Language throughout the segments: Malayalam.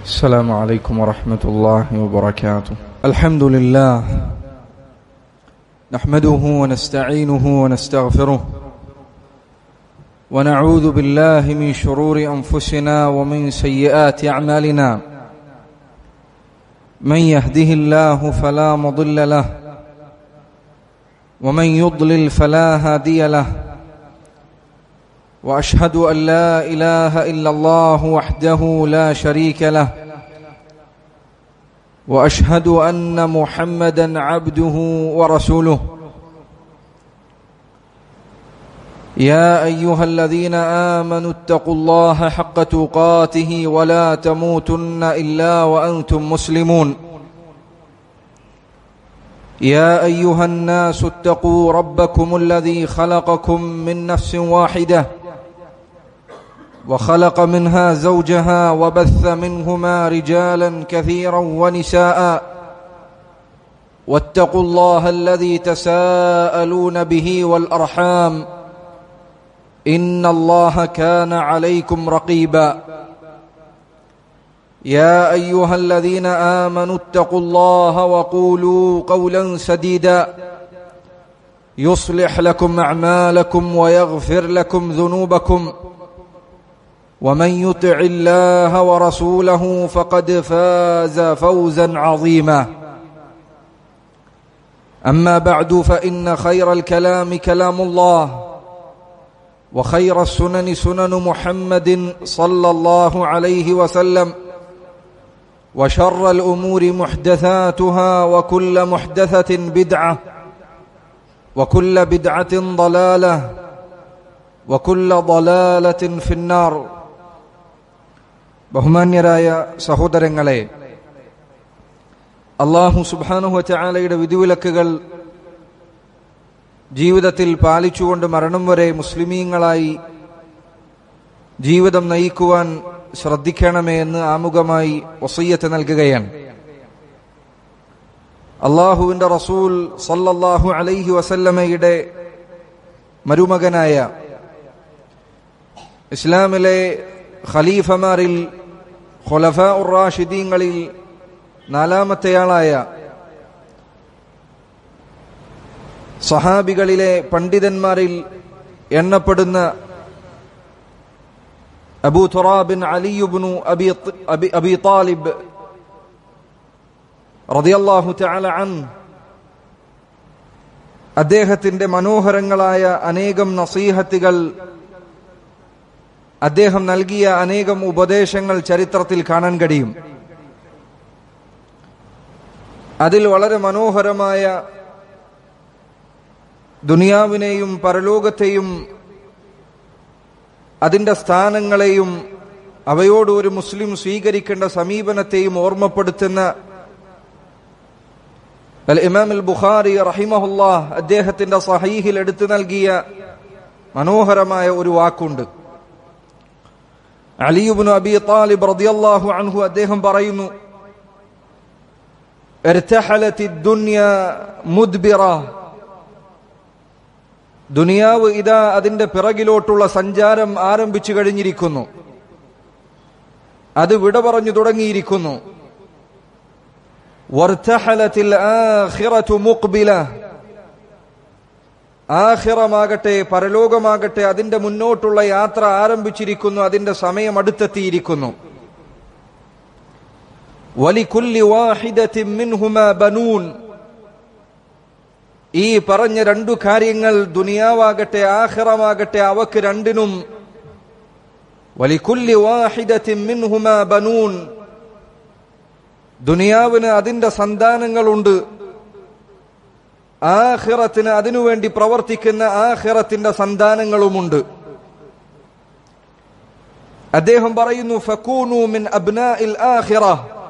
السلام عليكم ورحمة الله وبركاته الحمد لله نحمده ونستعينه ونستغفره ونعوذ بالله من شرور أنفسنا ومن سيئات أعمالنا من يهده الله فلا مضل له ومن يضلل فلا هادي له واشهد ان لا اله الا الله وحده لا شريك له واشهد ان محمدا عبده ورسوله يا ايها الذين امنوا اتقوا الله حق تقاته ولا تموتن الا وانتم مسلمون يا ايها الناس اتقوا ربكم الذي خلقكم من نفس واحده وخلق منها زوجها وبث منهما رجالا كثيرا ونساء واتقوا الله الذي تساءلون به والارحام ان الله كان عليكم رقيبا يا ايها الذين امنوا اتقوا الله وقولوا قولا سديدا يصلح لكم اعمالكم ويغفر لكم ذنوبكم ومن يطع الله ورسوله فقد فاز فوزا عظيما اما بعد فان خير الكلام كلام الله وخير السنن سنن محمد صلى الله عليه وسلم وشر الامور محدثاتها وكل محدثه بدعه وكل بدعه ضلاله وكل ضلاله في النار ബഹുമാന്യരായ സഹോദരങ്ങളെ അള്ളാഹു സുബാനുഹ ചാലയുടെ വിധിവിലക്കുകൾ ജീവിതത്തിൽ പാലിച്ചുകൊണ്ട് മരണം വരെ മുസ്ലിമീങ്ങളായി ജീവിതം നയിക്കുവാൻ ശ്രദ്ധിക്കണമേ എന്ന് ആമുഖമായി വസയ്യത്ത് നൽകുകയാണ് അള്ളാഹുവിന്റെ റസൂൽ സല്ലല്ലാഹു അലൈഹി വസല്ലമയുടെ മരുമകനായ ഇസ്ലാമിലെ ഖലീഫമാരിൽ ഖുലഫ ഉറാഷിദീങ്ങളിൽ നാലാമത്തെയാളായ സഹാബികളിലെ പണ്ഡിതന്മാരിൽ എണ്ണപ്പെടുന്ന അബൂ തുറാബിൻ അലിയുബ്നു അബി അബി അബി താലിബ് റളിയല്ലാഹു തആല അൻ അദ്ദേഹത്തിന്റെ മനോഹരങ്ങളായ അനേകം നസീഹത്തുകൾ അദ്ദേഹം നൽകിയ അനേകം ഉപദേശങ്ങൾ ചരിത്രത്തിൽ കാണാൻ കഴിയും അതിൽ വളരെ മനോഹരമായ ദുനിയാവിനെയും പരലോകത്തെയും അതിന്റെ സ്ഥാനങ്ങളെയും അവയോട് ഒരു മുസ്ലിം സ്വീകരിക്കേണ്ട സമീപനത്തെയും ഓർമ്മപ്പെടുത്തുന്ന അൽ ഇമാം അൽ ബുഖാരി റഹിമഹുല്ലാ അദ്ദേഹത്തിന്റെ സഹീഹിൽ എടുത്തു നൽകിയ മനോഹരമായ ഒരു വാക്കുണ്ട് അലിയുബിന് അബി താലിബ് റളിയല്ലാഹു അൻഹു അദ്ദേഹം പറയുന്നു ദുനിയാവ് ഇതാ അതിന്റെ പിറകിലോട്ടുള്ള സഞ്ചാരം ആരംഭിച്ചു കഴിഞ്ഞിരിക്കുന്നു അത് വിട പറഞ്ഞു തുടങ്ങിയിരിക്കുന്നു ആഹിറമാകട്ടെ പരലോകമാകട്ടെ അതിന്റെ മുന്നോട്ടുള്ള യാത്ര ആരംഭിച്ചിരിക്കുന്നു അതിന്റെ സമയം അടുത്തെത്തിയിരിക്കുന്നു വലിക്കുല്ലി ബനൂൻ ഈ പറഞ്ഞ രണ്ടു കാര്യങ്ങൾ ദുനിയാവാകട്ടെ ആഹിറമാകട്ടെ അവക്ക് രണ്ടിനും വലിക്കുല്ലി ബനൂൻ ദുനിയാവിന് അതിന്റെ സന്താനങ്ങളുണ്ട് ആഹിറത്തിന് അതിനുവേണ്ടി പ്രവർത്തിക്കുന്ന ആഹിറത്തിന്റെ സന്താനങ്ങളുമുണ്ട് അദ്ദേഹം പറയുന്നു ഫക്കൂനു മിൻ അബ്നാഇൽ ആഖിറ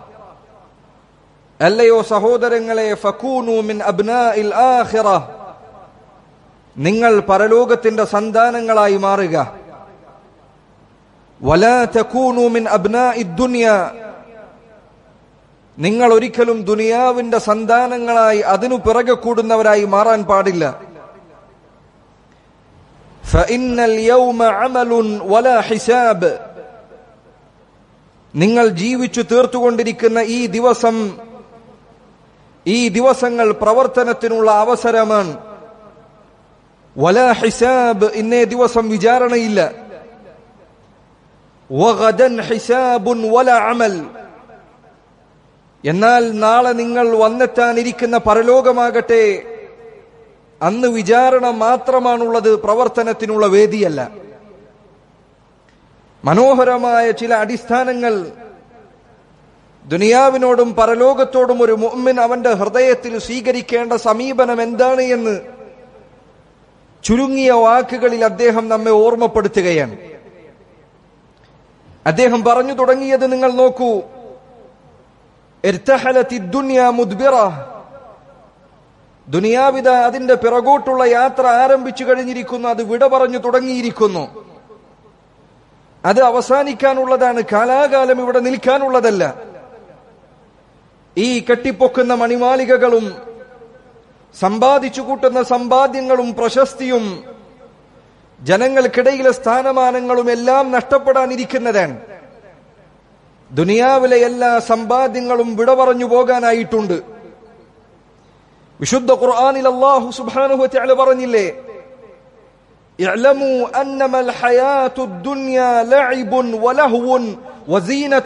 അല്ലയോ സഹോദരങ്ങളെ ഫക്കൂനു മിൻ അബ്നാഇൽ ആഖിറ നിങ്ങൾ പരലോകത്തിന്റെ സന്താനങ്ങളായി മാറുക വലാ തകൂനു മിൻ അബ്നാഇ ദുനിയ നിങ്ങൾ ഒരിക്കലും ദുനിയാവിന്റെ സന്താനങ്ങളായി അതിനു പിറകെ കൂടുന്നവരായി മാറാൻ പാടില്ല فإن اليوم عمل ولا حساب നിങ്ങൾ ജീവിച്ചു തീർത്തുകൊണ്ടിരിക്കുന്ന ഈ ദിവസം ഈ ദിവസങ്ങൾ പ്രവർത്തനത്തിനുള്ള അവസരമാണ് വല ഹിസാബ് ഇന്നേ ദിവസം വിചാരണയില്ല വഗദൻ ഹിസാബുൻ വല അമൽ എന്നാൽ നാളെ നിങ്ങൾ വന്നെത്താനിരിക്കുന്ന പരലോകമാകട്ടെ അന്ന് വിചാരണ മാത്രമാണുള്ളത് പ്രവർത്തനത്തിനുള്ള വേദിയല്ല മനോഹരമായ ചില അടിസ്ഥാനങ്ങൾ ദുനിയാവിനോടും പരലോകത്തോടും ഒരു മുഅ്മിൻ അവന്റെ ഹൃദയത്തിൽ സ്വീകരിക്കേണ്ട സമീപനം എന്താണ് എന്ന് ചുരുങ്ങിയ വാക്കുകളിൽ അദ്ദേഹം നമ്മെ ഓർമ്മപ്പെടുത്തുകയാണ് അദ്ദേഹം പറഞ്ഞു തുടങ്ങിയത് നിങ്ങൾ നോക്കൂ ഇർത്തഹലത്തി ദുനിയ മുദ്ബിറ ദുനിയാവിത അതിന്റെ പിറകോട്ടുള്ള യാത്ര ആരംഭിച്ചു കഴിഞ്ഞിരിക്കുന്നു അത് വിട പറഞ്ഞു തുടങ്ങിയിരിക്കുന്നു അത് അവസാനിക്കാനുള്ളതാണ് കാലാകാലം ഇവിടെ നിൽക്കാനുള്ളതല്ല ഈ കെട്ടിപ്പൊക്കുന്ന മണിമാലികകളും സമ്പാദിച്ചു കൂട്ടുന്ന സമ്പാദ്യങ്ങളും പ്രശസ്തിയും ജനങ്ങൾക്കിടയിലെ സ്ഥാനമാനങ്ങളും എല്ലാം നഷ്ടപ്പെടാനിരിക്കുന്നതാണ് ദുനിയാവിലെ എല്ലാ സമ്പാദ്യങ്ങളും വിട പറഞ്ഞു പോകാനായിട്ടുണ്ട് വിശുദ്ധ ഖുർആനിൽ അല്ലാഹു സുബ്ഹാനഹു വതആല പറഞ്ഞില്ലേ اعلموا انما الحياه الدنيا لعب ولهو وزينه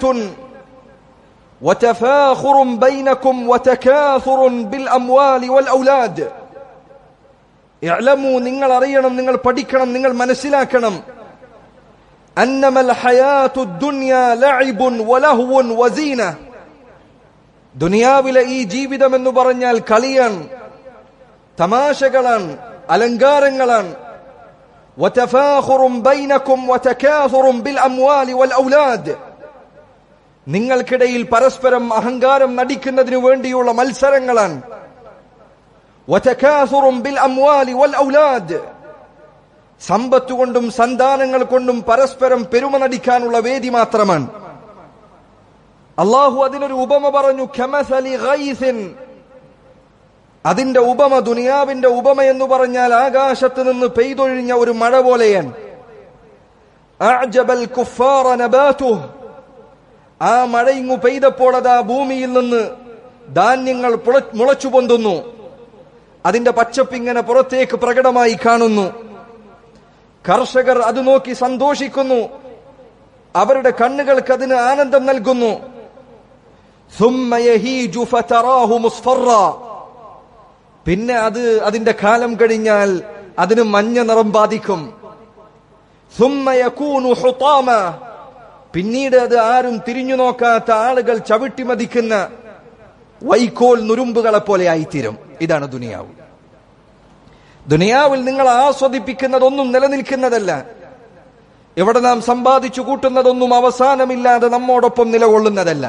وتفاخر بينكم وتكاثر بالاموال والاولاد اعلموا നിങ്ങൾ അറിയണം നിങ്ങൾ പഠിക്കണം നിങ്ങൾ മനസ്സിലാക്കണം انما الحياه الدنيا لعب ولهو وزينه ദുനിയാവിലെ ഈ ജീവിതം എന്ന് പറഞ്ഞാൽ കളിയാണ് തമാശകളാണ് അലങ്കാരങ്ങളാണ് وتفاخر بينكم وتكاثر بالاموال والاولاد നിങ്ങൾക്കിടയിൽ പരസ്പരം അഹങ്കാരം നടിക്കുന്നതിനു വേണ്ടിയുള്ള മത്സരങ്ങളാണ് وتكاثر بالاموال والاولاد സമ്പത്ത് കൊണ്ടും സന്താനങ്ങൾ കൊണ്ടും പരസ്പരം പെരുമ നടിക്കാനുള്ള വേദി മാത്രമാണ് അള്ളാഹു അതിനൊരു ഉപമ പറഞ്ഞു ഖമസലി ഗൈസിൻ അതിന്റെ ഉപമ ദുനിയാവിന്റെ ഉപമ എന്ന് പറഞ്ഞാൽ ആകാശത്ത് നിന്ന് പെയ്തൊഴിഞ്ഞ ഒരു മഴ പോലെയാണ് അഅജബൽ കുഫാറ നബാതുഹ് ആ മഴ ഇങ്ങു പെയ്തപ്പോൾ അത് ആ ഭൂമിയിൽ നിന്ന് ധാന്യങ്ങൾ പുള- മുളച്ചു പൊന്തുന്നു അതിന്റെ പച്ചപ്പിങ്ങനെ പുറത്തേക്ക് പ്രകടമായി കാണുന്നു കർഷകർ അത് നോക്കി സന്തോഷിക്കുന്നു അവരുടെ കണ്ണുകൾക്ക് അതിന് ആനന്ദം നൽകുന്നു ثم يهيج فتراه مصفرا പിന്നെ അത് അതിന്റെ കാലം കഴിഞ്ഞാൽ അതിന് മഞ്ഞ നിറം ബാധിക്കും ثم يكون حطاما പിന്നീട് അത് ആരും തിരിഞ്ഞു നോക്കാത്ത ആളുകൾ ചവിട്ടി മതിക്കുന്ന വൈക്കോൽ നുരുമ്പുകളെ പോലെ ആയിത്തീരും ഇതാണ് ദുനിയാവ് ദുനിയാവിൽ നിങ്ങൾ ആസ്വദിപ്പിക്കുന്നതൊന്നും നിലനിൽക്കുന്നതല്ല ഇവിടെ നാം സമ്പാദിച്ചു കൂട്ടുന്നതൊന്നും അവസാനമില്ലാതെ നമ്മോടൊപ്പം നിലകൊള്ളുന്നതല്ല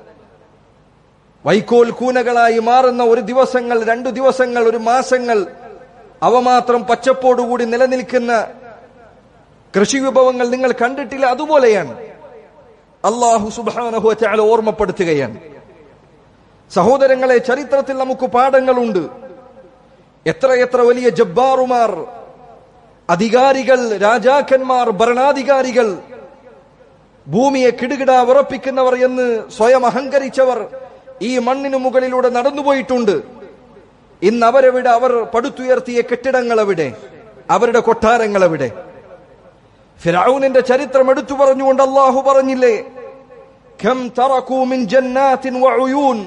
വൈക്കോൽ കൂനകളായി മാറുന്ന ഒരു ദിവസങ്ങൾ രണ്ടു ദിവസങ്ങൾ ഒരു മാസങ്ങൾ അവ മാത്രം പച്ചപ്പോടുകൂടി നിലനിൽക്കുന്ന കൃഷി വിഭവങ്ങൾ നിങ്ങൾ കണ്ടിട്ടില്ല അതുപോലെയാണ് അള്ളാഹു സുബാനഹു ചാല ഓർമ്മപ്പെടുത്തുകയാണ് സഹോദരങ്ങളെ ചരിത്രത്തിൽ നമുക്ക് പാഠങ്ങളുണ്ട് എത്രയെത്ര വലിയ ജബ്ബാറുമാർ അധികാരികൾ രാജാക്കന്മാർ ഭരണാധികാരികൾ ഭൂമിയെ കിടുകിട ഉറപ്പിക്കുന്നവർ എന്ന് സ്വയം അഹങ്കരിച്ചവർ ഈ മണ്ണിനു മുകളിലൂടെ നടന്നുപോയിട്ടുണ്ട് ഇന്ന് അവരെവിടെ അവർ പടുത്തുയർത്തിയ കെട്ടിടങ്ങൾ എവിടെ അവരുടെ കൊട്ടാരങ്ങൾ എവിടെ ഫിറൌനിന്റെ ചരിത്രം എടുത്തു പറഞ്ഞുകൊണ്ട് അള്ളാഹു പറഞ്ഞില്ലേ كم تركوا من جنات وعيون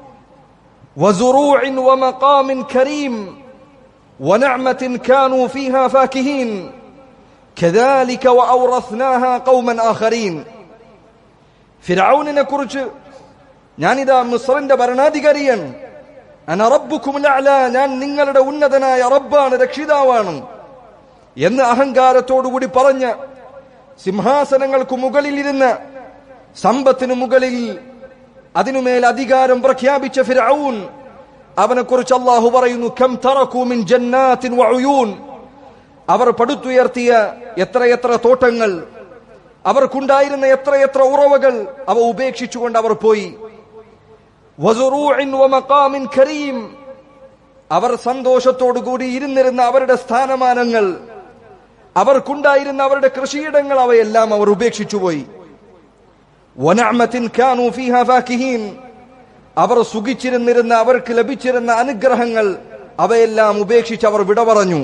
وزروع ومقام كريم ونعمة كانوا فيها فاكهين كذلك وأورثناها قوما آخرين ഫിറൌനിനെ കുറിച്ച് ഞാനിതാ മിസ്റിന്റെ ഭരണാധികാരിയാണ് അന റബ്ബുക്കും അഅ്ല ഞാൻ നിങ്ങളുടെ ഉന്നതനായ റബ്ബാണ് രക്ഷിതാവാണ് എന്ന് അഹങ്കാരത്തോടുകൂടി പറഞ്ഞ സിംഹാസനങ്ങൾക്ക് മുകളിലിരുന്ന് സമ്പത്തിനു മുകളിൽ അതിനുമേൽ അധികാരം പ്രഖ്യാപിച്ച ഫിർഔൻ അവനെ കുറിച്ച് അള്ളാഹു പറയുന്നു കം തറക്കൂ മിൻ ജന്നാത്തിൻ വഉയൂൻ അവർ പടുത്തുയർത്തിയ എത്രയെത്ര തോട്ടങ്ങൾ അവർക്കുണ്ടായിരുന്ന എത്രയെത്ര ഉറവകൾ അവ ഉപേക്ഷിച്ചുകൊണ്ട് അവർ പോയി വസുറൂഇൻ വമഖാമിൻ കരീം അവർ സന്തോഷത്തോടുകൂടി ഇരുന്നിരുന്ന അവരുടെ സ്ഥാനമാനങ്ങൾ അവർക്കുണ്ടായിരുന്ന അവരുടെ കൃഷിയിടങ്ങൾ അവയെല്ലാം അവർ ഉപേക്ഷിച്ചുപോയി വനഅമത്തിൻ കാനൂ ഫീഹാ ഫാകിഹീൻ അവർ സുഖിച്ചിരുന്നിരുന്ന അവർക്ക് ലഭിച്ചിരുന്ന അനുഗ്രഹങ്ങൾ അവയെല്ലാം ഉപേക്ഷിച്ച് അവർ വിട പറഞ്ഞു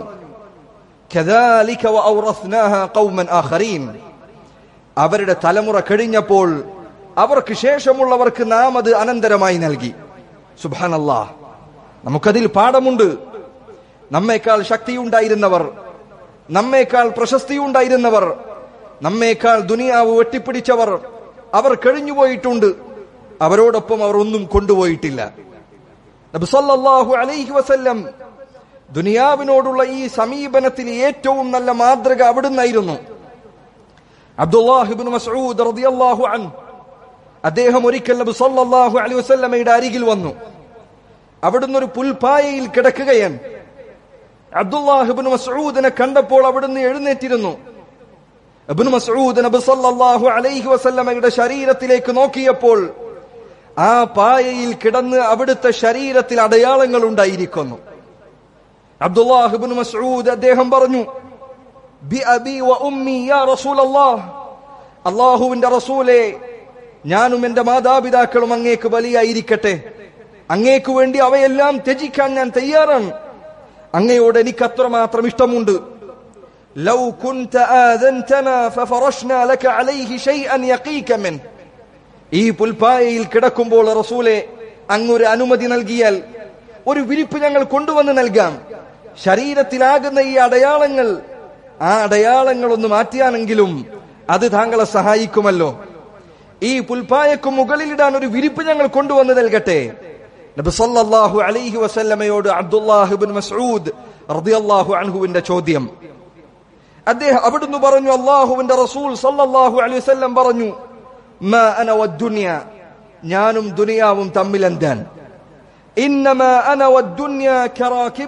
كذلك وأورثناها قوما آخرين അവരുടെ തലമുറ കഴിഞ്ഞപ്പോൾ അവർക്ക് ശേഷമുള്ളവർക്ക് നാം അത് അനന്തരമായി നൽകി സുബാനല്ലാ നമുക്കതിൽ പാഠമുണ്ട് നമ്മേക്കാൾ ശക്തിയുണ്ടായിരുന്നവർ നമ്മേക്കാൾ പ്രശസ്തിയുണ്ടായിരുന്നവർ നമ്മേക്കാൾ ദുനിയാവ് വെട്ടിപ്പിടിച്ചവർ അവർ കഴിഞ്ഞുപോയിട്ടുണ്ട് അവരോടൊപ്പം അവർ ഒന്നും കൊണ്ടുപോയിട്ടില്ല നബി സല്ലല്ലാഹു അലൈഹി വസല്ലം ദുനിയാവിനോടുള്ള ഈ സമീപനത്തിൽ ഏറ്റവും നല്ല മാതൃക അവിടുന്നായിരുന്നു അബ്ദുല്ലാഹിബിൻ മസ്ഊദ് റളിയല്ലാഹു അൻഹു അദ്ദേഹം ഒരിക്കൽ നബി സല്ലല്ലാഹു അലൈഹി വസല്ലമയുടെ അരികിൽ വന്നു അവിടുന്ന് ഒരു പുൽപ്പായയിൽ കിടക്കുകയാണ് അബ്ദുല്ലാഹിബിൻ മസ്ഊദിനെ കണ്ടപ്പോൾ അവിടുന്ന് എഴുന്നേറ്റിരുന്നു ഇബ്നു മസ്ഊദ് നബി സല്ലല്ലാഹു അലൈഹി വസല്ലമയുടെ ശരീരത്തിലേക്ക് നോക്കിയപ്പോൾ ആ പായയിൽ കിടന്ന് അവിടുത്തെ ശരീരത്തിൽ അടയാളങ്ങൾ ഉണ്ടായിരിക്കുന്നു അബ്ദുല്ലാഹിബിൻ മസ്ഊദ് അദ്ദേഹം പറഞ്ഞു ബി അബി വ ഉമ്മി യാ റസൂലല്ലാഹ് അള്ളാഹുവിന്റെ റസൂലെ ഞാനും എന്റെ മാതാപിതാക്കളും അങ്ങേക്ക് ബലിയായിരിക്കട്ടെ അങ്ങേക്ക് വേണ്ടി അവയെല്ലാം ത്യജിക്കാൻ ഞാൻ തയ്യാറാണ് അങ്ങയോട് എനിക്ക് അത്രമാത്രം ഇഷ്ടമുണ്ട് ലൗ കുൻത ആദൻതനാ ഫഫറഷ്നാ ലക അലൈഹി ഷൈഅൻ യഖീക മിൻ ഈ പുൽപ്പായയിൽ കിടക്കുമ്പോൾ റസൂലെ അങ്ങൊരു അനുമതി നൽകിയാൽ ഒരു വിരിപ്പ് ഞങ്ങൾ കൊണ്ടുവന്ന് നൽകാം ശരീരത്തിലാകുന്ന ഈ അടയാളങ്ങൾ ആ അടയാളങ്ങൾ ഒന്ന് മാറ്റിയാണെങ്കിലും അത് താങ്കളെ സഹായിക്കുമല്ലോ ഈ പുൽപ്പായക്ക് മുകളിലിടാൻ ഒരു വിരിപ്പ് ഞങ്ങൾ കൊണ്ടുവന്ന് നൽകട്ടെ നബി സല്ലല്ലാഹു അലൈഹി വസല്ലമയോട് അബ്ദുല്ലാഹിബ്ൻ മസ്ഊദ് റളിയല്ലാഹു അൻഹുവിന്റെ ചോദ്യം അദ്ദേഹം അവിടുന്ന് പറഞ്ഞു അള്ളാഹുവിന്റെ റസൂൽ സല്ലല്ലാഹു അലൈഹി വസല്ലം പറഞ്ഞു മാ അന വദ്ദുനിയ ഞാനും ദുനിയാവും തമ്മിൽ എന്താണ് إنما أنا والدنيا كراكب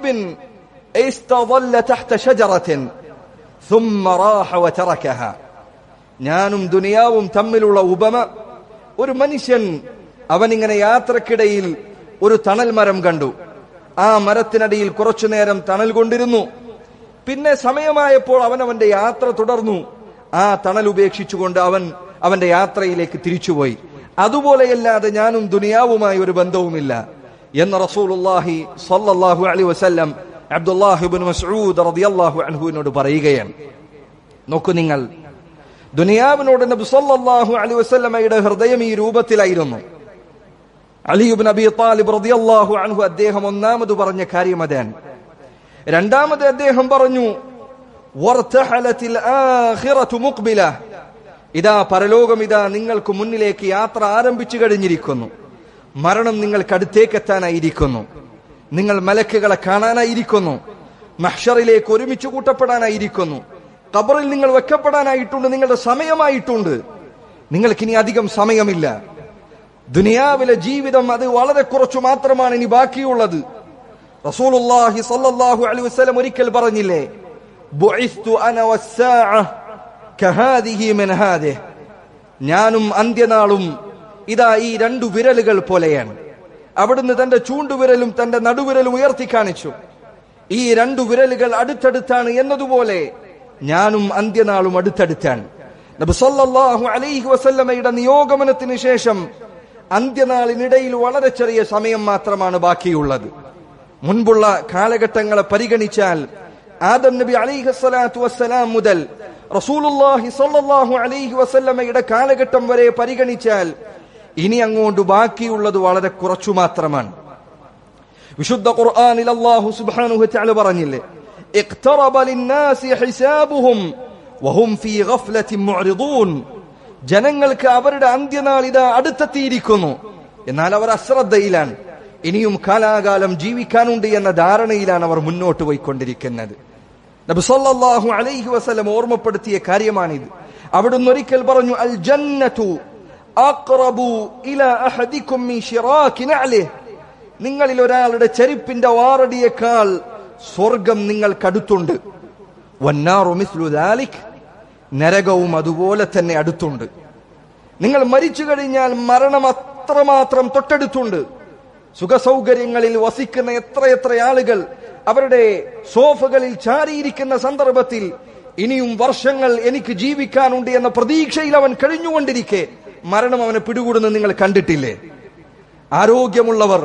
استظل تحت شجرة ثم راح وتركها ഞാനും ദുനിയാവും തമ്മിലുള്ള ഉപമ ഒരു മനുഷ്യൻ അവനിങ്ങനെ യാത്രക്കിടയിൽ ഒരു തണൽ മരം കണ്ടു ആ മരത്തിനടിയിൽ കുറച്ചു നേരം തണൽ കൊണ്ടിരുന്നു പിന്നെ സമയമായപ്പോൾ അവൻ അവന്റെ യാത്ര തുടർന്നു ആ തണൽ ഉപേക്ഷിച്ചുകൊണ്ട് അവൻ അവന്റെ യാത്രയിലേക്ക് തിരിച്ചുപോയി അതുപോലെയല്ലാതെ ഞാനും ദുനിയാവുമായി ഒരു ബന്ധവുമില്ല എന്ന് റസൂലുള്ളാഹി സല്ലല്ലാഹു അലൈഹി വസല്ലം അബ്ദുല്ലാഹിബ്നു മസ്ഊദ് റളിയല്ലാഹു അൻഹുവിനോട് പറയുകയാണ് നോക്കൂ നിങ്ങൾ ദുനിയാവിനോട് നബി സല്ലല്ലാഹു അലൈഹി വസല്ലമയുടെ ഹൃദയം ഈ രൂപത്തിലായിരുന്നു അലിയുബിൻ അബി താലിബ് റളിയല്ലാഹു അൻഹു അദ്ദേഹം ഒന്നാമത് പറഞ്ഞ കാര്യം അതാണ് രണ്ടാമത് അദ്ദേഹം പറഞ്ഞു വർത്തഹലത്തിൽ ആഖിറതു മുഖ്ബില ഇതാ പരലോകം ഇതാ നിങ്ങൾക്ക് മുന്നിലേക്ക് യാത്ര ആരംഭിച്ചു കഴിഞ്ഞിരിക്കുന്നു മരണം നിങ്ങൾക്ക് അടുത്തേക്ക് എത്താനായിരിക്കുന്നു നിങ്ങൾ മലക്കുകളെ കാണാനായിരിക്കുന്നു മഹ്ഷറിലേക്ക് ഒരുമിച്ച് കൂട്ടപ്പെടാനായിരിക്കുന്നു ഖബറിൽ നിങ്ങൾ വെക്കപ്പെടാനായിട്ടുണ്ട് നിങ്ങളുടെ സമയമായിട്ടുണ്ട് നിങ്ങൾക്കിനി അധികം സമയമില്ല ദുനിയാവിലെ ജീവിതം അത് വളരെ കുറച്ചു മാത്രമാണ് ഇനി ബാക്കിയുള്ളത് റസൂലുള്ളാഹി സല്ലല്ലാഹു അലൈഹി വസല്ലം ഒരിക്കൽ പറഞ്ഞില്ലേ ബുഇസ്തു അന വസ്സാഅ കഹാദിഹി മിൻ ഹാദിഹ് ഞാനും അന്ത്യനാളും ഇതാ ഈ രണ്ടു വിരലുകൾ പോലെയാണ് അവിടുന്ന് തന്റെ ചൂണ്ടുവിരലും തന്റെ നടുവിരലും ഉയർത്തി കാണിച്ചു ഈ രണ്ടു വിരലുകൾ അടുത്തടുത്താണ് എന്നതുപോലെ ഞാനും അന്ത്യനാളും അടുത്തടുത്താണ് നബി സല്ലല്ലാഹു അലൈഹി വസല്ലമയുടെ നിയോഗമനത്തിന് ശേഷം അന്ത്യനാളിനിടയിൽ വളരെ ചെറിയ സമയം മാത്രമാണ് ബാക്കിയുള്ളത് മുൻപുള്ള കാലഘട്ടങ്ങളെ പരിഗണിച്ചാൽ ആദം നബി അലൈഹി സ്വലാത്തു വസ്സലാം മുതൽ റസൂലുള്ളാഹി സ്വല്ലല്ലാഹു അലൈഹി വസല്ലമയുടെ കാലഘട്ടം വരെ പരിഗണിച്ചാൽ ഇനി അങ്ങോട്ട് ബാക്കിയുള്ളത് വളരെ കുറച്ചു മാത്രമാണ് വിശുദ്ധ ഖുർആനിൽ അല്ലാഹു സുബ്ഹാനഹു വതആല പറഞ്ഞില്ലേ اقترب للناس حسابهم وهم في غفلة معرضون ജനങ്ങൾക്ക് അവരുടെ അന്ത്യനാൾ ഇതാ അടുത്തെത്തിയിരിക്കുന്നു എന്നാൽ അവർ അശ്രദ്ധയിലാണ് ഇനിയും കാലാകാലം ജീവിക്കാനുണ്ട് എന്ന ധാരണയിലാണ് അവർ മുന്നോട്ട് പോയിക്കൊണ്ടിരിക്കുന്നത് നബി സല്ലല്ലാഹു അലൈഹി വസല്ലം ഓർമ്മപ്പെടുത്തിയ കാര്യമാണിത് അവിടുന്ന് ഒരിക്കൽ പറഞ്ഞു അൽ ജന്നതു അഖ്റബു ഇലാ അഹദിക്കും മിൻ ശിറാകി നഅലിഹ് നിങ്ങളിൽ ഒരാളുടെ ചെരുപ്പിന്റെ വാറടിയേക്കാൾ സ്വർഗം നിങ്ങൾക്കടുത്തുണ്ട് വന്നാറു മിസ്ലു ദാലിക് നരകവും അതുപോലെ തന്നെ അടുത്തുണ്ട് നിങ്ങൾ മരിച്ചു കഴിഞ്ഞാൽ മരണം അത്രമാത്രം തൊട്ടടുത്തുണ്ട് സുഖസൗകര്യങ്ങളിൽ വസിക്കുന്ന എത്രയെത്ര ആളുകൾ അവരുടെ സോഫകളിൽ ചാരിയിരിക്കുന്ന സന്ദർഭത്തിൽ ഇനിയും വർഷങ്ങൾ എനിക്ക് ജീവിക്കാനുണ്ട് എന്ന പ്രതീക്ഷയിൽ അവൻ കഴിഞ്ഞുകൊണ്ടിരിക്കെ മരണം അവനെ പിടികൂടുന്നത് നിങ്ങൾ കണ്ടിട്ടില്ലേ ആരോഗ്യമുള്ളവർ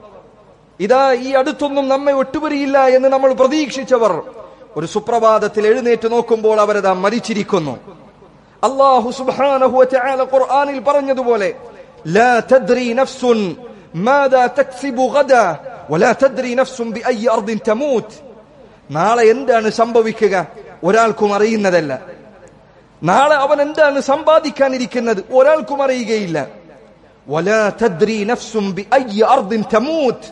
ഇതാ ഈ അടുത്തൊന്നും നമ്മെ ഒട്ടുപിരിയില്ല എന്ന് നമ്മൾ പ്രതീക്ഷിച്ചവർ ഒരു സുപ്രഭാതത്തിൽ എഴുന്നേറ്റ് നോക്കുമ്പോൾ അവരതാ മരിച്ചിരിക്കുന്നു അള്ളാഹു സുബ്ഹാനഹു വതആല ഖുർആനിൽ പറഞ്ഞതുപോലെ ലാ തദ്രി നഫ്സുൻ മാദാ തക്സിബു ഗദാ വലാ തദ്രി നഫ്സുൻ ബിഅയ്യി അർദിൻ തമൂത്ത് നാളെ എന്താണ് സംഭവിക്കുക ഒരാൾക്കും അറിയുന്നതല്ല നാളെ അവൻ എന്താണ് സമ്പാദിക്കാനിരിക്കുന്നത് ഒരാൾക്കും അറിയുകയില്ല വലാ തദ്രി നഫ്സുൻ ബിഅയ്യി അർദിൻ തമൂത്ത്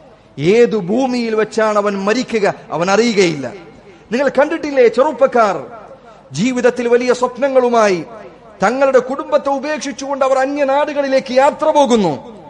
ഏതു ഭൂമിയിൽ വെച്ചാണ് അവൻ മരിക്കുക അവൻ അറിയുകയില്ല നിങ്ങൾ കണ്ടിട്ടില്ലേ ചെറുപ്പക്കാർ ജീവിതത്തിൽ വലിയ സ്വപ്നങ്ങളുമായി തങ്ങളുടെ കുടുംബത്തെ ഉപേക്ഷിച്ചുകൊണ്ട് അവർ അന്യനാടുകളിലേക്ക് യാത്ര പോകുന്നു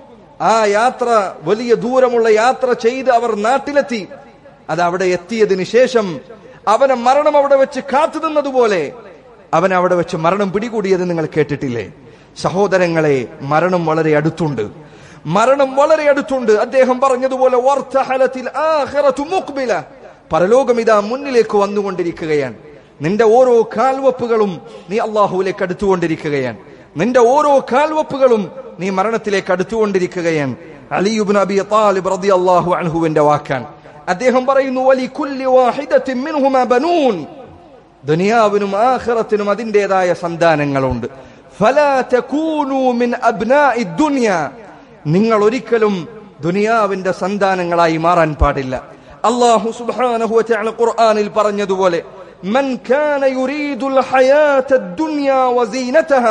ആ യാത്ര വലിയ ദൂരമുള്ള യാത്ര ചെയ്ത് അവർ നാട്ടിലെത്തി അത് അവിടെ എത്തിയതിനു ശേഷം അവനെ മരണം അവിടെ വെച്ച് കാത്തു നിന്നതുപോലെ അവൻ അവിടെ വെച്ച് മരണം പിടികൂടിയത് നിങ്ങൾ കേട്ടിട്ടില്ലേ സഹോദരങ്ങളെ മരണം വളരെ അടുത്തുണ്ട് മരണം വളരെ അടുത്തുണ്ട് അദ്ദേഹം പറഞ്ഞതുപോലെ വാർത്തഹലത്തിൽ ആഖിറത്തു മുഖ്ബില പരലോകം ഇതാ മുന്നിലേക്ക് വന്നുകൊണ്ടിരിക്കുകയാണ് നിന്റെ ഓരോ കാൽവപ്പുകളും നീ അള്ളാഹുവിലേക്ക് അടുത്തുകൊണ്ടിരിക്കുകയാണ് നിന്റെ ഓരോ കാൽവപ്പുകളും നീ മരണത്തിലേക്ക് അടുത്തുകൊണ്ടിരിക്കുകയാണ് അലിയുബിൻ അബി താലിബ് റളിയല്ലാഹു അൻഹുവിന്റെ വാക്കാൻ അദ്ദേഹം പറയുന്നു വലി കുല്ലി വാഹിദത്തിൻ മിൻഹുമാ ബനൂൻ ദുനിയാവിനും ആഖിറത്തിനും അതിൻ്റെതായ സന്താനങ്ങളുണ്ട് ഫലാ തകൂനു മിൻ അബ്നാഇ ദുനിയ നിങ്ങൾ ഒരിക്കലും ദുനിയാവിന്റെ സന്താനങ്ങളായി മാറാൻ പാടില്ല അള്ളാഹു സുബ്ഹാനഹു വതആല ഖുർആനിൽ പറഞ്ഞതുപോലെ മൻ കാന യുരീദുൽ ഹയാത ദുനിയ വസീനതഹ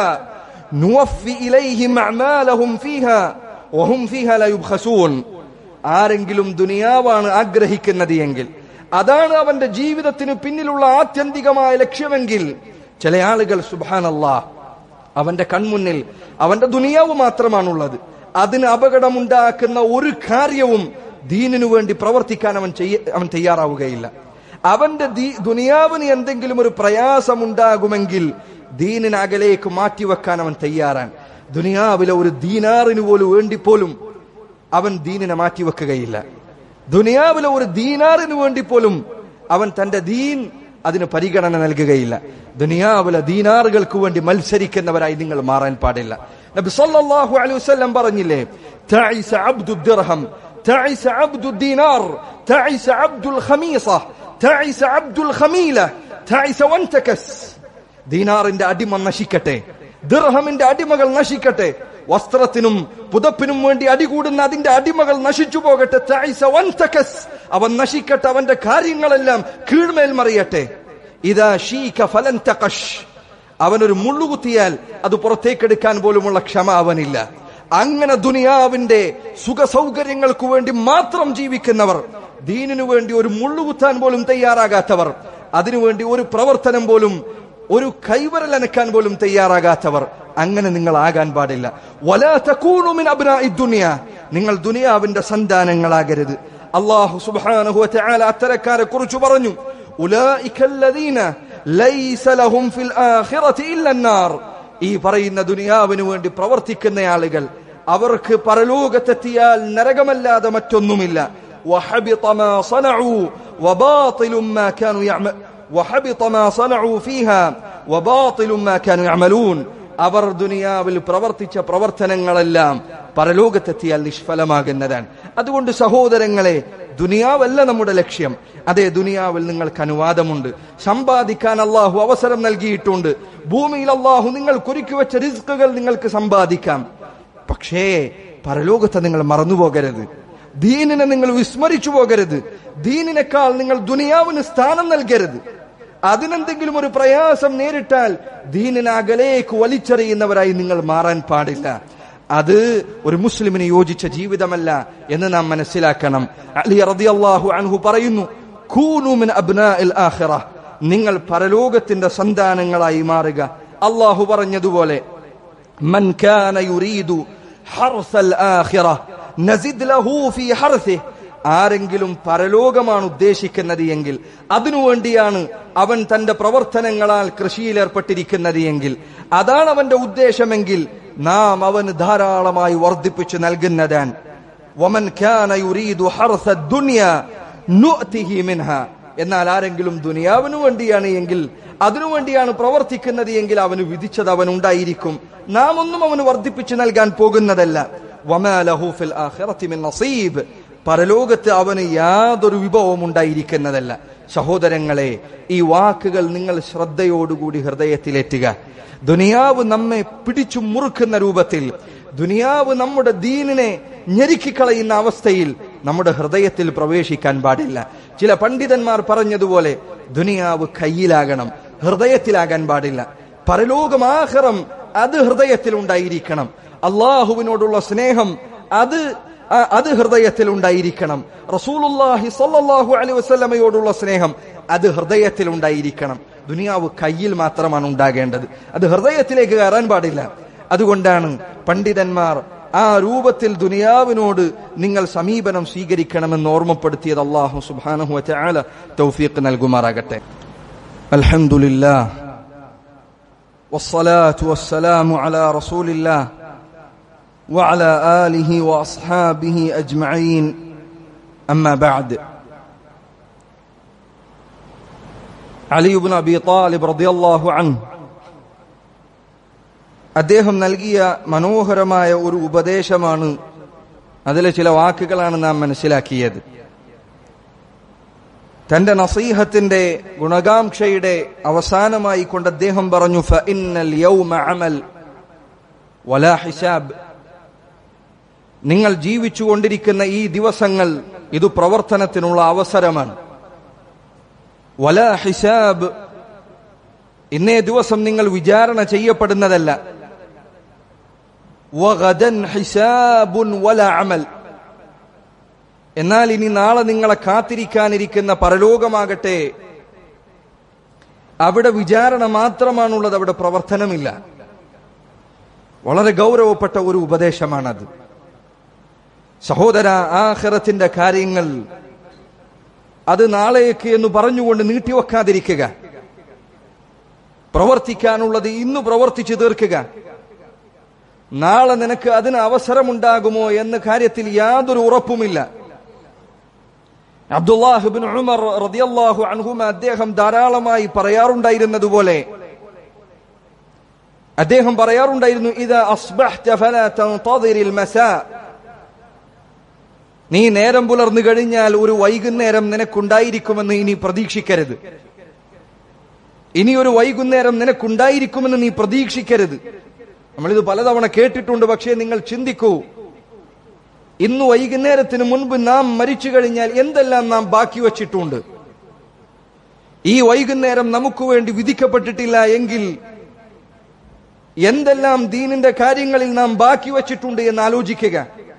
നുവഫി ഇലൈഹിം അഅമാലഹും ഫീഹാ വഹും ഫീഹാ ലാ യുബ്ഖസൂൻ ആരെങ്കിലും ദുനിയാവാണ് ആഗ്രഹിക്കുന്നത് എങ്കിൽ അതാണ് അവന്റെ ജീവിതത്തിന് പിന്നിലുള്ള ആത്യന്തികമായ ലക്ഷ്യമെങ്കിൽ ചില ആളുകൾ സുബാനല്ലാ അവന്റെ കൺമുന്നിൽ അവന്റെ ദുനിയാവ് മാത്രമാണുള്ളത് അതിന് അപകടമുണ്ടാക്കുന്ന ഒരു കാര്യവും ദീനിനു വേണ്ടി പ്രവർത്തിക്കാൻ അവൻ ചെയ്യ അവൻ തയ്യാറാവുകയില്ല അവന്റെ ദീ- ദുനിയാവിന് എന്തെങ്കിലും ഒരു പ്രയാസമുണ്ടാകുമെങ്കിൽ ദീനിന് അകലേക്ക് മാറ്റിവെക്കാൻ അവൻ തയ്യാറാണ് ദുനിയാവിലെ ഒരു ദീനാറിന് പോലും വേണ്ടി പോലും അവൻ ദീനിനെ മാറ്റിവെക്കുകയില്ല ദുനിയാവിലെ ഒരു ദീനാറിന് വേണ്ടി പോലും അവൻ തന്റെ ദീൻ അതിന് പരിഗണന നൽകുകയില്ല ദുനിയാവിലെ ദീനാറുകൾക്ക് വേണ്ടി മത്സരിക്കുന്നവരായി നിങ്ങൾ മാറാൻ പാടില്ല നബി സല്ലല്ലാഹു അലൈഹി വസല്ലം പറഞ്ഞില്ലേ തഈസ അബ്ദു ദിർഹം തഈസ അബ്ദു ദീനാർ തഈസ അബ്ദുൽ ഖമീസ തഈസ അബ്ദുൽ ഖമീല തഈസ വൻതകസ് ദീനാറിന്റെ അടിമ നശിക്കട്ടെ ദിർഹമിന്റെ അടിമകൾ നശിക്കട്ടെ വസ്ത്രത്തിനും പുതപ്പിനും വേണ്ടി അടികൂടുന്ന അതിന്റെ അടിമകൾ നശിച്ചു പോകട്ടെ തഈസ വൻതകസ്. അവൻ നശിക്കട്ടെ അവന്റെ കാര്യങ്ങളെല്ലാം കീഴ്മേൽ മറിയട്ടെ ഇതാ ഷീക ഫലൻ തഖഷ് അവനൊരു മുള്ളുകുത്തിയാൽ അത് പുറത്തേക്കെടുക്കാൻ പോലുമുള്ള ക്ഷമ അവനില്ല അങ്ങനെ ദുനിയാവിന്റെ സുഖ സൗകര്യങ്ങൾക്ക് വേണ്ടി മാത്രം ജീവിക്കുന്നവർ ദീനിനു വേണ്ടി ഒരു മുള്ളുകുത്താൻ പോലും തയ്യാറാകാത്തവർ അതിനുവേണ്ടി ഒരു പ്രവർത്തനം പോലും ഒരു കൈവരൽ അനക്കാൻ പോലും തയ്യാറാകാത്തവർ അങ്ങനെ നിങ്ങൾ ആകാൻ പാടില്ല വലാ തകൂനു മിൻ അബ്നാഇ ദുനിയ നിങ്ങൾ ദുനിയാവിന്റെ സന്താനങ്ങളാകരുത് അല്ലാഹു സുബ്ഹാനഹു വതആല അത്തരക്കാരെ കുറിച്ച് പറഞ്ഞു ഉലൈക الذين ലൈസ ലഹും ഫിൽ ആഖിറതി ഇല്ല النار ഈ പറയുന്ന ദുനിയാവിന് വേണ്ടി പ്രവർത്തിക്കുന്ന ആളുകൾ അവർക്ക് പരലോകത്തെത്തിയാൽ നരകമല്ലാതെ മറ്റൊന്നുമില്ല وحبط ما صنعوا وباطل ما كانوا يعمل وحبط ما صنعوا فيها وباطل ما كانوا يعملون അവർ ദുനിയാവിൽ പ്രവർത്തിച്ച പ്രവർത്തനങ്ങളെല്ലാം പരലോകത്തെത്തിയാൽ നിഷ്ഫലമാകുന്നതാണ് അതുകൊണ്ട് സഹോദരങ്ങളെ ദുനിയാവല്ല നമ്മുടെ ലക്ഷ്യം അതെ ദുനിയാവിൽ നിങ്ങൾക്ക് അനുവാദമുണ്ട് സമ്പാദിക്കാൻ അള്ളാഹു അവസരം നൽകിയിട്ടുണ്ട് ഭൂമിയിൽ അള്ളാഹു നിങ്ങൾ കുരുക്കി വെച്ച റിസ്കുകൾ നിങ്ങൾക്ക് സമ്പാദിക്കാം പക്ഷേ പരലോകത്തെ നിങ്ങൾ മറന്നുപോകരുത് ദീനിനെ നിങ്ങൾ വിസ്മരിച്ചു പോകരുത് ദീനിനേക്കാൾ നിങ്ങൾ ദുനിയാവിന് സ്ഥാനം നൽകരുത് അതിനെന്തെങ്കിലും ഒരു പ്രയാസം നേരിട്ടാൽ ദീനിനെ അകലേക്ക് വലിച്ചെറിയുന്നവരായി നിങ്ങൾ മാറാൻ പാടില്ല അത് ഒരു മുസ്ലിമിന് യോജിച്ച ജീവിതമല്ല എന്ന് നാം മനസ്സിലാക്കണം അലി റളിയല്ലാഹു അൻഹു പറയുന്നു കൂനു മിൻ അബ്നാഇൽ ആഖിറ നിങ്ങൾ പരലോകത്തിന്റെ സന്താനങ്ങളായി മാറുക അള്ളാഹു പറഞ്ഞതുപോലെ من كان يريد حرث الآخرة نزد له في حرثه ആരെങ്കിലും പരലോകമാണ് ഉദ്ദേശിക്കുന്നത് എങ്കിൽ അതിനുവേണ്ടിയാണ് അവൻ തന്റെ പ്രവർത്തനങ്ങളാൽ കൃഷിയിൽ ഏർപ്പെട്ടിരിക്കുന്നത് എങ്കിൽ അതാണ് അവന്റെ ഉദ്ദേശമെങ്കിൽ നാം അവന് ധാരാളമായി വർദ്ധിപ്പിച്ചു നൽകുന്നതാണ് വമൻ കാന യുരീദു ഹർസ ദുനിയ നുഅ്തിഹി മിൻഹ എന്നാൽ ആരെങ്കിലും ദുനിയാവിനു വേണ്ടിയാണ് എങ്കിൽ അതിനു വേണ്ടിയാണ് പ്രവർത്തിക്കുന്നത് എങ്കിൽ അവന് വിധിച്ചത് അവൻ ഉണ്ടായിരിക്കും നാം ഒന്നും അവന് വർദ്ധിപ്പിച്ചു നൽകാൻ പോകുന്നതല്ല വമാ ലഹു ഫിൽ ആഖിറത്തി മിൻ നസീബ് പരലോകത്ത് അവന് യാതൊരു വിഭവവും ഉണ്ടായിരിക്കുന്നതല്ല സഹോദരങ്ങളെ ഈ വാക്കുകൾ നിങ്ങൾ ശ്രദ്ധയോടുകൂടി ഹൃദയത്തിലേറ്റുക ദുനിയാവ് നമ്മെ പിടിച്ചു മുറുക്കുന്ന രൂപത്തിൽ ദുനിയാവ് നമ്മുടെ ദീനിനെ ഞെരുക്കിക്കളയുന്ന അവസ്ഥയിൽ നമ്മുടെ ഹൃദയത്തിൽ പ്രവേശിക്കാൻ പാടില്ല ചില പണ്ഡിതന്മാർ പറഞ്ഞതുപോലെ ദുനിയാവ് കയ്യിലാകണം ഹൃദയത്തിലാകാൻ പാടില്ല പരലോകമാഹറം അത് ഹൃദയത്തിൽ ഉണ്ടായിരിക്കണം അള്ളാഹുവിനോടുള്ള സ്നേഹം അത് ആ- അത് ഹൃദയത്തിൽ ഉണ്ടായിരിക്കണം റസൂലുള്ളാഹി സ്വല്ലല്ലാഹു അലൈഹി വസല്ലമയോടുള്ള സ്നേഹം അത് ഹൃദയത്തിൽ ഉണ്ടായിരിക്കണം ദുനിയാവ് കയ്യിൽ മാത്രമാണ് ഉണ്ടാകേണ്ടത് അത് ഹൃദയത്തിലേക്ക് കയറാൻ പാടില്ല അതുകൊണ്ടാണ് പണ്ഡിതന്മാർ ആ രൂപത്തിൽ ദുനിയാവിനോട് നിങ്ങൾ സമീപനം സ്വീകരിക്കണമെന്ന് ഓർമ്മപ്പെടുത്തിയത് അള്ളാഹു സുബ്ഹാനഹു വതആല തൗഫീഖ് നൽകുമാറാകട്ടെ അൽഹംദുലില്ലാഹ് والصلاة والسلام على رسول الله وعلى آله وأصحابه أجمعين أما بعد علي بن أبي طالب رضي الله عنه അദ്ദേഹം നൽകിയ മനോഹരമായ ഒരു ഉപദേശമാണ് അതിലെ ചില വാക്കുകളാണ് നാം മനസ്സിലാക്കിയത് തന്റെ നസീഹത്തിന്റെ ഗുണകാംക്ഷയുടെ അവസാനമായി കൊണ്ട് അദ്ദേഹം പറഞ്ഞു ഫഇന്നൽ യൗമ അമൽ വലാ ഹിസാബ് നിങ്ങൾ ജീവിച്ചുകൊണ്ടിരിക്കുന്ന ഈ ദിവസങ്ങൾ ഇത് പ്രവർത്തനത്തിനുള്ള അവസരമാണ് വലാ ഹിസാബ് ഇന്നേ ദിവസം നിങ്ങൾ വിചാരണ ചെയ്യപ്പെടുന്നതല്ല വഗദൻ ഹിസാബുൻ വലാ അമൽ എന്നാൽ ഇനി നാളെ നിങ്ങളെ കാത്തിരിക്കാനിരിക്കുന്ന പരലോകമാകട്ടെ അവിടെ വിചാരണ മാത്രമാണുള്ളത് അവിടെ പ്രവർത്തനമില്ല വളരെ ഗൗരവപ്പെട്ട ഒരു ഉപദേശമാണത് സഹോദര ആഖിറത്തിന്റെ കാര്യങ്ങൾ അത് നാളേക്ക് എന്ന് പറഞ്ഞുകൊണ്ട് നീട്ടിവെക്കാതിരിക്കുക പ്രവർത്തിക്കാനുള്ളത് ഇന്ന് പ്രവർത്തിച്ചു തീർക്കുക നാളെ നിനക്ക് അതിന് അവസരമുണ്ടാകുമോ എന്ന കാര്യത്തിൽ യാതൊരു ഉറപ്പുമില്ല അബ്ദുല്ലാഹിബിൻ ഉമർ റളിയല്ലാഹു അൻഹുമ അദ്ദേഹം ധാരാളമായി പറയാറുണ്ടായിരുന്നതുപോലെ അദ്ദേഹം പറയാറുണ്ടായിരുന്നു ഇത് അസ്ബഹ്ത ഫലാ തൻതദിറിൽ മസാ നീ നേരം പുലർന്നു കഴിഞ്ഞാൽ ഒരു വൈകുന്നേരം നിനക്കുണ്ടായിരിക്കുമെന്ന് ഇനി പ്രതീക്ഷിക്കരുത് ഇനി ഒരു വൈകുന്നേരം നിനക്കുണ്ടായിരിക്കുമെന്ന് നീ പ്രതീക്ഷിക്കരുത് നമ്മളിത് പലതവണ കേട്ടിട്ടുണ്ട് പക്ഷേ നിങ്ങൾ ചിന്തിക്കൂ ഇന്ന് വൈകുന്നേരത്തിന് മുൻപ് നാം മരിച്ചു കഴിഞ്ഞാൽ എന്തെല്ലാം നാം ബാക്കി വച്ചിട്ടുണ്ട് ഈ വൈകുന്നേരം നമുക്ക് വേണ്ടി വിധിക്കപ്പെട്ടിട്ടില്ല എങ്കിൽ എന്തെല്ലാം ദീനിന്റെ കാര്യങ്ങളിൽ നാം ബാക്കി വച്ചിട്ടുണ്ട് എന്ന് ആലോചിക്കുക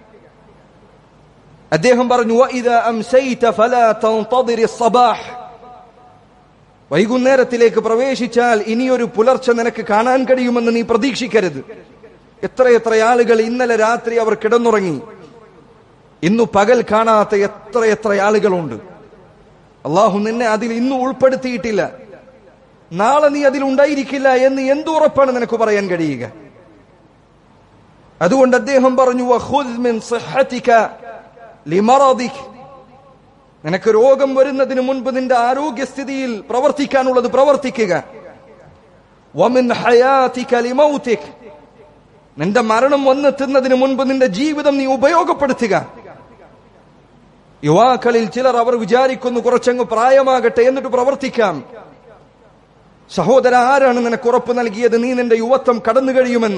അദ്ദേഹം പറഞ്ഞു "വഇദാ അംസൈത ഫലാ തൻതദിരി സബാഹ് വൈകുന്നേരത്തിലേക്ക് പ്രവേശിച്ചാൽ ഇനിയൊരു പുലർച്ചെ നിനക്ക് കാണാൻ കഴിയുമെന്ന് നീ പ്രതീക്ഷിക്കരുത് എത്രയെത്ര ആളുകൾ ഇന്നലെ രാത്രി അവർ കിടന്നുറങ്ങി ഇന്നു പകൽ കാണാത്ത എത്രയെത്ര ആളുകളുണ്ട് അള്ളാഹു നിന്നെ അതിൽ ഇന്നും ഉൾപ്പെടുത്തിയിട്ടില്ല നാളെ നീ അതിൽ ഉണ്ടായിരിക്കില്ല എന്ന് എന്തുറപ്പാണ് നിനക്ക് പറയാൻ കഴിയുക അതുകൊണ്ട് അദ്ദേഹം പറഞ്ഞു "വഖുദ് മിൻ സിഹ്ഹതിക ലിമറദിക്." നിനക്ക് രോഗം വരുന്നതിന് മുൻപ് നിന്റെ ആരോഗ്യസ്ഥിതിയിൽ പ്രവർത്തിക്കാനുള്ളത് പ്രവർത്തിക്കുക വമിൻ ഹയാതിക ലിമൗതിക്. നിന്റെ മരണം വന്നെത്തുന്നതിന് മുൻപ് നിന്റെ ജീവിതം നീ ഉപയോഗപ്പെടുത്തുക യുവാക്കളിൽ ചിലർ അവർ വിചാരിക്കുന്നു കുറച്ചങ്ങ് പ്രായമാകട്ടെ എന്നിട്ട് പ്രവർത്തിക്കാം സഹോദര ആരാണ് നിനക്ക് ഉറപ്പ് നൽകിയത് നീ നിന്റെ യുവത്വം കടന്നു കഴിയുമെന്ന്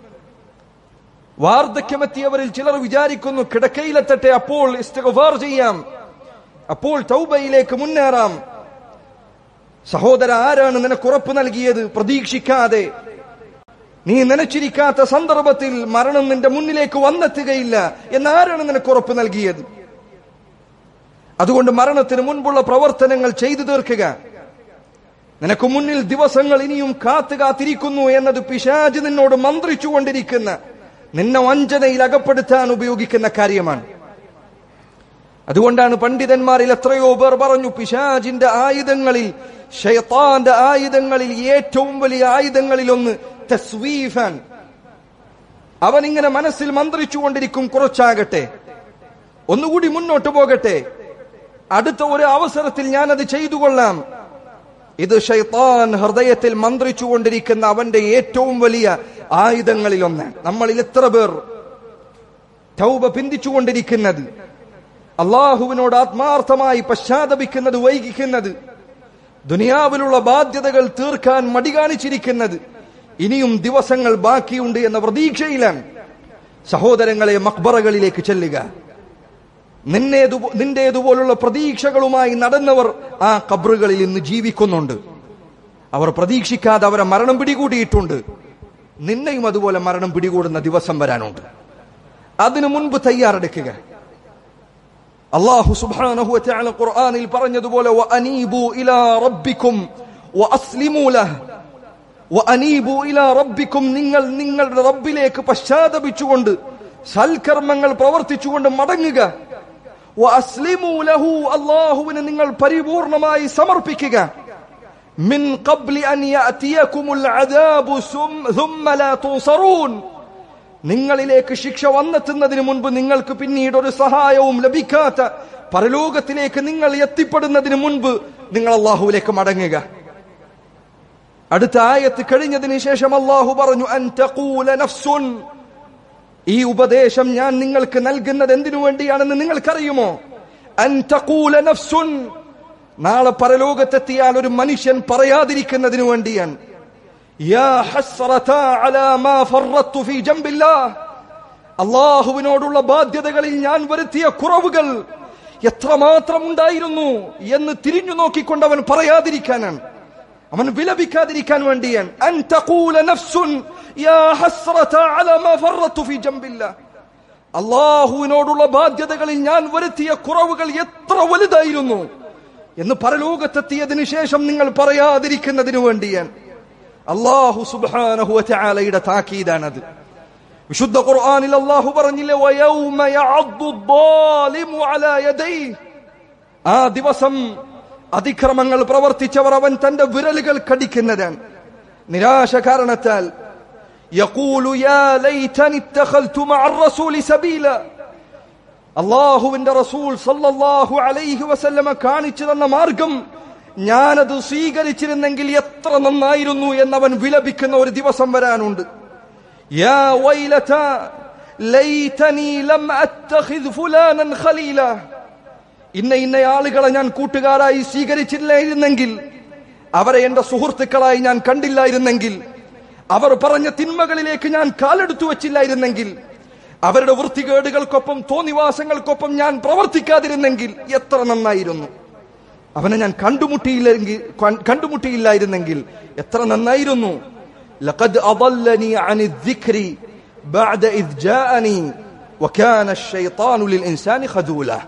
വാർദ്ധക്യമെത്തിയവരിൽ ചിലർ വിചാരിക്കുന്നു കിടക്കയിലെത്തട്ടെ അപ്പോൾ ഇസ്തിഗ്ഫാർ ചെയ്യാം അപ്പോൾ തൗബയിലേക്ക് മുന്നേറാം സഹോദര ആരാണ് നിനക്ക് ഉറപ്പ് നൽകിയത് പ്രതീക്ഷിക്കാതെ നീ നനച്ചിരിക്കാത്ത സന്ദർഭത്തിൽ മരണം നിന്റെ മുന്നിലേക്ക് വന്നെത്തുകയില്ല എന്നാരാണ് നിനക്ക് ഉറപ്പ് നൽകിയത് അതുകൊണ്ട് മരണത്തിന് മുൻപുള്ള പ്രവർത്തനങ്ങൾ ചെയ്തു തീർക്കുക നിനക്ക് മുന്നിൽ ദിവസങ്ങൾ ഇനിയും കാത്തു കാത്തിരിക്കുന്നു എന്നത് പിശാജ് നിന്നോട് മന്ത്രിച്ചുകൊണ്ടിരിക്കുന്ന നിന്നെ വഞ്ചനയിൽ അകപ്പെടുത്താൻ ഉപയോഗിക്കുന്ന കാര്യമാണ് അതുകൊണ്ടാണ് പണ്ഡിതന്മാരിൽ എത്രയോ പേർ പറഞ്ഞു പിശാജിന്റെ ആയുധങ്ങളിൽ ഷയത്താന്റെ ആയുധങ്ങളിൽ ഏറ്റവും വലിയ ആയുധങ്ങളിൽ ഒന്ന് തസ്വീഫാൻ അവൻ ഇങ്ങനെ മനസ്സിൽ മന്ത്രിച്ചുകൊണ്ടിരിക്കും കുറച്ചാകട്ടെ ഒന്നുകൂടി മുന്നോട്ട് പോകട്ടെ അടുത്ത ഒരു അവസരത്തിൽ ഞാനത് ചെയ്തു കൊള്ളാം ഇത് ഷൈത്താൻ ഹൃദയത്തിൽ മന്ത്രിച്ചുകൊണ്ടിരിക്കുന്ന അവന്റെ ഏറ്റവും വലിയ ആയുധങ്ങളിൽ ഒന്ന് നമ്മളിൽ എത്ര പേർ തൗബ പിന്തിച്ചുകൊണ്ടിരിക്കുന്നത് അള്ളാഹുവിനോട് ആത്മാർത്ഥമായി പശ്ചാത്തപിക്കുന്നത് വൈകിക്കുന്നത് ദുനിയാവിലുള്ള ബാധ്യതകൾ തീർക്കാൻ മടി കാണിച്ചിരിക്കുന്നത് ഇനിയും ദിവസങ്ങൾ ബാക്കിയുണ്ട് എന്ന പ്രതീക്ഷയിലാണ് സഹോദരങ്ങളെ മക്ബറകളിലേക്ക് ചെല്ലുക നിന്നേതു നിന്റേതുപോലുള്ള പ്രതീക്ഷകളുമായി നടന്നവർ ആ കബ്റുകളിൽ ഇന്ന് ജീവിക്കുന്നുണ്ട് അവർ പ്രതീക്ഷിക്കാതെ അവരെ മരണം പിടികൂടിയിട്ടുണ്ട് നിന്നെയും അതുപോലെ മരണം പിടികൂടുന്ന ദിവസം വരാനുണ്ട് അതിനു മുൻപ് തയ്യാറെടുക്കുക അള്ളാഹു സുബ്ഹാനഹു വതആല ഖുർആനിൽ പറഞ്ഞതുപോലെ വഅനീബു ഇലാ റബ്ബിക്കും വഅസ്ലിമൂ ലഹ് വഅനീബു ഇലാ റബ്ബിക്കും നിങ്ങൾ നിങ്ങളുടെ റബ്ബിലേക്ക് പശ്ചാത്തപിച്ചുകൊണ്ട് സൽക്കർമ്മങ്ങൾ പ്രവർത്തിച്ചുകൊണ്ട് മടങ്ങുക വഅസ്ലിമൂ ലഹു അല്ലാഹുവിനെ നിങ്ങൾ പരിപൂർണമായി സമർപ്പിക്കുക മിൻ ഖബ്ലി അൻ യഅതിയകുമുൽ അദാബു സുമ്മ ലാ തുൻസറൂൻ നിങ്ങളിലേക്ക് ശിക്ഷ വന്നെത്തുന്നതിന് മുൻപ് നിങ്ങൾക്ക് പിന്നീട് ഒരു സഹായവും ലഭിക്കാത്ത പരലോകത്തിലേക്ക് നിങ്ങൾ എത്തിപ്പെടുന്നതിന് മുൻപ് നിങ്ങൾ അള്ളാഹുവിലേക്ക് മടങ്ങുക അടുത്ത ആയത്ത് കഴിഞ്ഞതിന് ശേഷം അള്ളാഹു പറഞ്ഞു അൻ തഖൂല നഫ്സുൻ ഈ ഉപദേശം ഞാൻ നിങ്ങൾക്ക് നൽകുന്നത് എന്തിനു വേണ്ടിയാണെന്ന് നിങ്ങൾക്കറിയുമോ അൻ തഖൂല നഫ്സുൻ നാളെ പരലോകത്തെത്തിയാൽ ഒരു മനുഷ്യൻ പറയാതിരിക്കുന്നതിനു വേണ്ടിയാണ് യാ ഹസ്റതാ അലാ മാ ഫറത്തു ഫീ ജംബില്ലാഹ് അള്ളാഹുവിനോടുള്ള ബാധ്യതകളിൽ ഞാൻ വരുത്തിയ കുറവുകൾ എത്രമാത്രം ഉണ്ടായിരുന്നു എന്ന് തിരിഞ്ഞു നോക്കിക്കൊണ്ട് അവൻ പറയാതിരിക്കാനാണ് അവൻ വിലപിക്കാതിരിക്കാൻ വേണ്ടിയാണ് അൻ തഖൂല നഫ്സുൻ യാ ഹസ്റത അലാ മാ ഫറത്തു ഫീ ജംബില്ലാഹ് അള്ളാഹുവിനോടുള്ള ബാധ്യതകളിൽ ഞാൻ വരുത്തിയ കുറവുകൾ എത്ര വലുതായിരുന്നു എന്ന് പരലോകത്തെത്തിയതിനു ശേഷം നിങ്ങൾ പറയാതിരിക്കുന്നതിനു വേണ്ടിയാണ് അള്ളാഹു സുബ്ഹാനഹു വതആലയുടെ താക്കീതാണത് വിശുദ്ധ ഖുർആനിൽ അള്ളാഹു പറഞ്ഞില്ലേ വയൗമ യഅദ്ദു الظالم على يديه ആ ദിവസം അതിക്രമങ്ങൾ പ്രവർത്തിച്ചവർ അവൻ തന്റെ വിരലുകൾ കടിക്കുന്നതാണ് നിരാശ കാരണത്താൽ യഖൂലു യാ ലൈതനി ഇത്തഖൽതു മഅ الرسول സബീല അള്ളാഹുവിന്റെ റസൂൽ സല്ലല്ലാഹു അലൈഹി വസല്ലമ കാണിച്ചു തന്ന മാർഗം ഞാനത് സ്വീകരിച്ചിരുന്നെങ്കിൽ എത്ര നന്നായിരുന്നു എന്നവൻ വിലപിക്കുന്ന ഒരു ദിവസം വരാനുണ്ട് യാ വൈലത ലൈതനി ലം അത്തഖിദ് ഫുലാനൻ ഖലീല ഇന്ന ഇന്ന ആളുകളെ ഞാൻ കൂട്ടുകാരായി സ്വീകരിച്ചില്ലായിരുന്നെങ്കിൽ അവരെ എന്റെ സുഹൃത്തുക്കളായി ഞാൻ കണ്ടില്ലായിരുന്നെങ്കിൽ അവർ പറഞ്ഞ തിന്മകളിലേക്ക് ഞാൻ കാലെടുത്തു വച്ചില്ലായിരുന്നെങ്കിൽ അവരുടെ വൃത്തികേടുകൾക്കൊപ്പം തോന്നിവാസങ്ങൾക്കൊപ്പം ഞാൻ പ്രവർത്തിക്കാതിരുന്നെങ്കിൽ എത്ര നന്നായിരുന്നു അവനെ ഞാൻ കണ്ടുമുട്ടിയില്ലെങ്കിൽ കണ്ടുമുട്ടിയില്ലായിരുന്നെങ്കിൽ എത്ര നന്നായിരുന്നു ലഖദ് അദല്ലനി അനി الذിക്രി بعد إذ جاءني وكان الشيطان للإنسان خذولا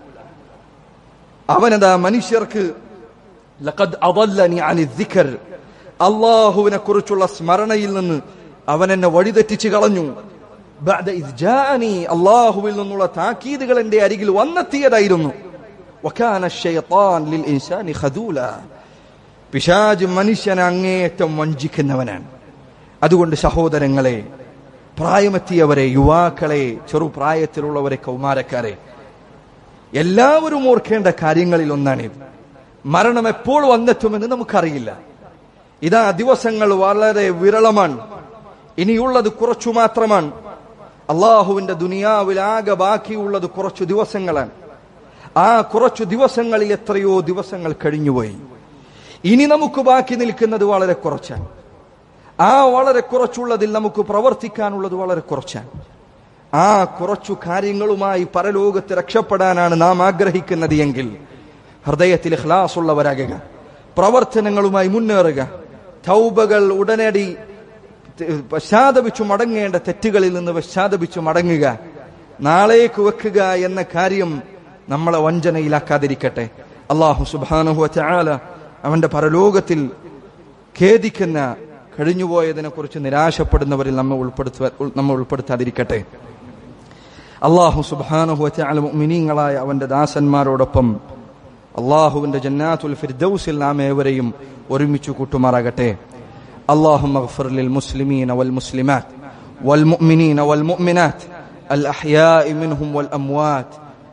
അവനതാ മനുഷ്യർക്ക് ലഖദ് അദല്ലനി അനി الذിക്ർ അള്ളാഹുവിനെ കുറിച്ചുള്ള സ്മരണയിൽ നിന്ന് അവൻ എന്നെ വഴിതെറ്റിച്ച് കളഞ്ഞു بعد إذ جاءني അള്ളാഹുവിൽ നിന്നുള്ള താക്കീതുകൾ എന്റെ അരികിൽ വന്നെത്തിയതായിരുന്നു وكان الشيطان للإنسان خذولا പിശാജ് മനുഷ്യനെ അങ്ങേയറ്റം വഞ്ചിക്കുന്നവനാണ് അതുകൊണ്ട് സഹോദരങ്ങളെ പ്രായമെത്തിയവരെ യുവാക്കളെ ചെറുപ്രായത്തിലുള്ളവരെ കൗമാരക്കാരെ എല്ലാവരും ഓർക്കേണ്ട കാര്യങ്ങളിൽ ഒന്നാണിത് മരണം എപ്പോൾ വന്നെത്തുമെന്ന് നമുക്കറിയില്ല ഇതാ ദിവസങ്ങൾ വളരെ വിരളമാണ് ഇനിയുള്ളത് കുറച്ചു മാത്രമാണ് അള്ളാഹുവിന്റെ ദുനിയാവിൽ ആകെ ബാക്കിയുള്ളത് കുറച്ചു ദിവസങ്ങളാണ് ആ കുറച്ചു ദിവസങ്ങളിൽ എത്രയോ ദിവസങ്ങൾ കഴിഞ്ഞുപോയി ഇനി നമുക്ക് ബാക്കി നിൽക്കുന്നത് വളരെ കുറച്ചാണ് ആ വളരെ കുറച്ചുള്ളതിൽ നമുക്ക് പ്രവർത്തിക്കാനുള്ളത് വളരെ കുറച്ചാണ് ആ കുറച്ചു കാര്യങ്ങളുമായി പരലോകത്ത് രക്ഷപ്പെടാനാണ് നാം ആഗ്രഹിക്കുന്നത് എങ്കിൽ ഹൃദയത്തിൽ ഖ്ലാസ് ഉള്ളവരാകുക പ്രവർത്തനങ്ങളുമായി മുന്നേറുക തൗബകൾ ഉടനടി പശ്ചാത്തപിച്ചു മടങ്ങേണ്ട തെറ്റുകളിൽ നിന്ന് പശ്ചാത്തപിച്ചു മടങ്ങുക നാളേക്ക് വെക്കുക എന്ന കാര്യം നമ്മളെ വഞ്ചനയിലാക്കാതിരിക്കട്ടെ അള്ളാഹു സുബാനുഹു ചാല അവന്റെ പരലോകത്തിൽ ഖേദിക്കുന്ന കഴിഞ്ഞുപോയതിനെ കുറിച്ച് നിരാശപ്പെടുന്നവരിൽ നമ്മെ ഉൾപ്പെടുത്തുക നമ്മെ ഉൾപ്പെടുത്താതിരിക്കട്ടെ അള്ളാഹു സുബാനുഹു ചാല മിനിങ്ങളായ അവന്റെ ദാസന്മാരോടൊപ്പം അള്ളാഹുവിന്റെ ജന്നാത്തുൽ ഫിർദൌസിൽ നാം ഏവരെയും ഒരുമിച്ച് കൂട്ടുമാറാകട്ടെ اللهم اغفر للمسلمين والمسلمات والمؤمنين والمؤمنات الأحياء منهم والأموات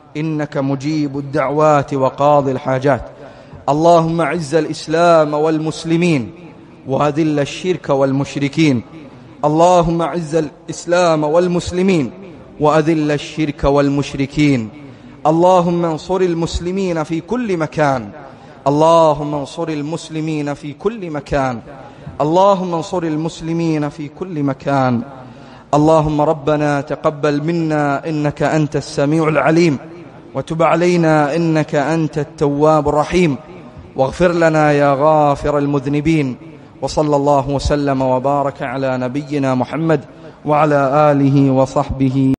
إنك مجيب الدعوات وقاضي الحاجات اللهم أعز الإسلام والمسلمين وأذل الشرك والمشركين اللهم أعز الإسلام والمسلمين وأذل الشرك والمشركين اللهم انصر المسلمين في كل مكان اللهم انصر المسلمين في كل مكان اللهم انصر المسلمين في كل مكان اللهم ربنا تقبل منا انك انت السميع العليم وتب علينا انك انت التواب الرحيم واغفر لنا يا غافر المذنبين وصلى الله وسلم وبارك على نبينا محمد وعلى اله وصحبه